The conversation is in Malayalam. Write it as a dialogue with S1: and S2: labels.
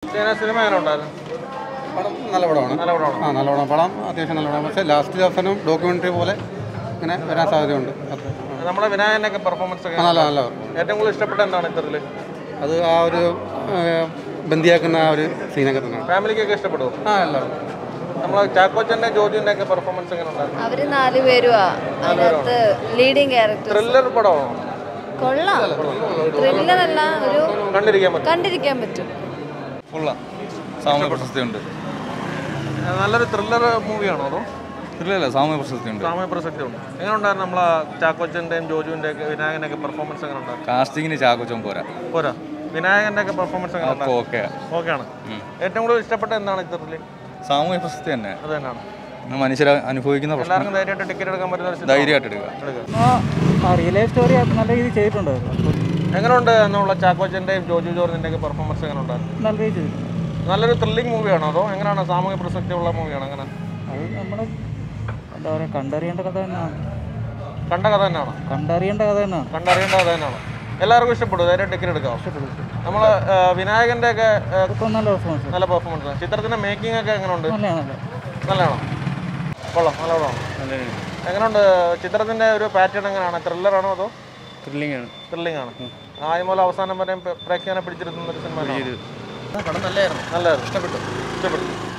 S1: ചേന സിനിമ എങ്ങനെ ഉണ്ടായിരുന്നു
S2: പടം നല്ല പടമാണ്
S1: നല്ല പടമാണ്
S2: ആ നല്ല പടം പടം അത്യാവശ്യം നല്ല പടം പക്ഷേ ലാസ്റ്റ് അവസാനം ഡോക്യുമെൻ്ററി പോലെ ഇങ്ങനെ വരാൻ സാധ്യതയുണ്ട് അത്
S1: നമ്മുടെ വിനായകൻ്റെ പെർഫോമൻസ് ഒക്കെ
S2: ആ, നല്ല നല്ല
S1: ഏറ്റവും കൂടുതൽ ഇഷ്ടപ്പെട്ട എന്താണ് ഇത്തരത്തിൽ
S2: അത് ആ ഒരു ഏഹ്, ബന്ദിയാക്കുന്ന ആ ഒരു സീനൊക്കെ തന്നെയാണ്
S1: ഫാമിലിക്കൊക്കെ ഇഷ്ടപ്പെടുമോ
S2: ആ അല്ല
S1: നമ്മളെ ചാക്കോച്ചൻ്റെ ജോജുവിൻ്റെ ഒക്കെ പെർഫോമൻസ് എങ്ങനെ ഉണ്ടായിരുന്നു
S3: അവര് നാല് പേരുവാ അതിനകത്ത് ലീഡിങ് ക്യാരക്ടർ
S1: ത്രില്ലർ പടമാണോ
S3: കൊള്ളാം ത്രില്ലർ അല്ല ഒരു
S1: കണ്ടിരിക്കാൻ പറ്റും
S3: കണ്ടിരിക്കാൻ പറ്റും
S4: കൊള്ളാം സാമൂഹ്യ പ്രശസ്തിയുണ്ട്
S1: നല്ലൊരു ത്രില്ലർ മൂവിയാണോ അതോ
S4: ഇല്ലല്ല സാമൂഹ്യ പ്രശസ്തിയുണ്ട്
S1: സാമൂഹ്യ പ്രസക്തി ഉണ്ട് എങ്ങനെ ഉണ്ടായിരുന്നു നമ്മളെ ചാക്കോച്ചൻ്റെയും ജോജുവിൻ്റെ ഒക്കെ വിനായകൻ്റെ ഒക്കെ പെർഫോമൻസ് എങ്ങനെ ഉണ്ടായിരുന്നു
S4: കാസ്റ്റിങ്ങിന് ചാക്കോച്ചം പോരാ
S1: പോരാ വിനായകൻ്റെ ഒക്കെ പെർഫോമൻസ് എങ്ങനെ
S4: അപ്പോൾ
S1: ഉണ്ടായിരുന്നു
S4: ഓക്കെ
S1: ഓക്കെയാണ് ഏറ്റവും കൂടുതൽ ഇഷ്ടപ്പെട്ട എന്താണ് ഇത്തരത്തിൽ
S4: സാമൂഹ്യ പ്രശസ്തി തന്നെ
S1: അത് തന്നെയാണ്
S4: ഇന്ന് മനുഷ്യരെ അനുഭവിക്കുന്ന പ്രശ്നം
S1: എല്ലാവർക്കും ധൈര്യമായിട്ട് ടിക്കറ്റ് എടുക്കാൻ പറ്റുന്ന ഒരു സിനിമ
S4: ധൈര്യമായിട്ട് എടുക്കുക
S5: ആ റിയൽ ലൈഫ് സ്റ്റോറി നല്ല രീതിയിൽ ചെയ്തിട്ടുണ്ട്
S1: എങ്ങനെയുണ്ട് എന്നുള്ള ചാക്കോച്ചൻ്റെയും ജോജു ജോർജിൻ്റെ ഒക്കെ പെർഫോമൻസ് എങ്ങനെ ഉണ്ടായിരുന്നു
S5: നല്ല രീതിയിൽ ചെയ്തിട്ടുണ്ട്
S1: നല്ലൊരു ത്രില്ലിംഗ് മൂവിയാണോ അതോ എങ്ങനെയാണ് സാമൂഹ്യ പ്രസക്തിയുള്ള മൂവിയാണോ അങ്ങനെ
S5: അത് നമ്മൾ എന്താ പറയുക കണ്ടറിയേണ്ട കഥ തന്നെയാണ്
S1: കണ്ട കഥ തന്നെയാണോ
S5: കണ്ടറിയേണ്ട കഥ തന്നെയാണ്
S1: കണ്ടറിയേണ്ട കഥ തന്നെയാണോ എല്ലാവർക്കും ഇഷ്ടപ്പെടും ധൈര്യം ടിക്കറ്റ് എടുക്കാം നമ്മൾ വിനായകൻ്റെ ഒക്കെ ആ,
S5: ഇപ്പം നല്ല പെർഫോമൻസ്
S1: നല്ല പെർഫോമൻസ് ചിത്രത്തിന്റെ മേക്കിംഗ് ഒക്കെ എങ്ങനെയുണ്ട്
S5: നല്ല നല്ല
S1: നല്ലതാണോ കൊള്ളാം നല്ല പടമാണോ എങ്ങനെയുണ്ട് ചിത്രത്തിന്റെ ഒരു പാറ്റേൺ എങ്ങനെയാണ് ത്രില്ലർ ആണോ അതോ
S5: ത്രില്ലിംഗ് ആണ്
S1: ത്രില്ലിംഗ് ആണ് ആദ്യം മുതൽ അവസാനം വരെ പ്രേക്ഷകനെ പിടിച്ചിരുത്തുന്ന ഒരു സിനിമ പടം നല്ലായിരുന്നു നല്ലായിരുന്നു ഇഷ്ടപ്പെട്ടു ഇഷ്ടപ്പെട്ടു